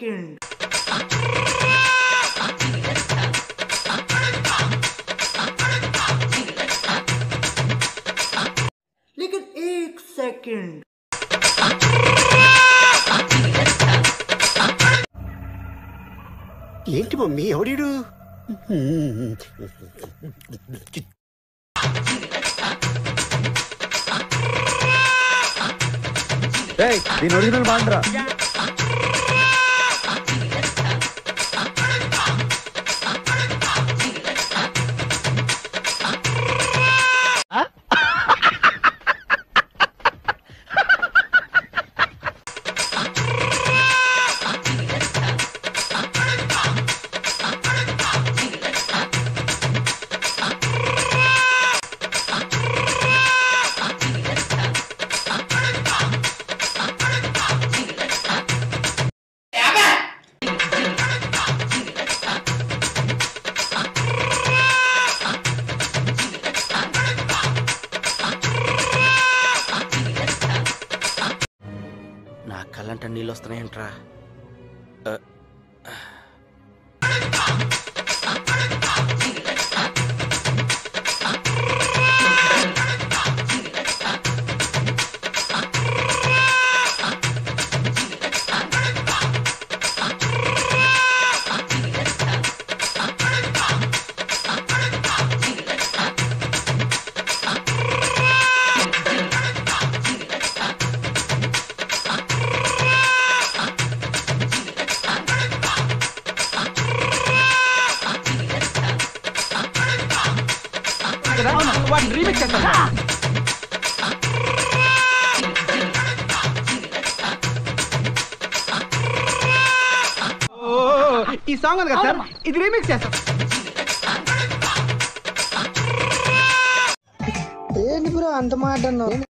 second. लेकिन एक second ఏంటి మమ్మీ ఎవడీడు దీని ఒరిజినల్ బాండ్రా నా కళ్ళంట నీళ్ళు వస్తున్నాయంట్రా ఈ సాంగ్ ఉంది కదా సార్ ఇది రీమిక్స్ చేస్తాం ఏంటి బ్రో అంత మాట అన్నావు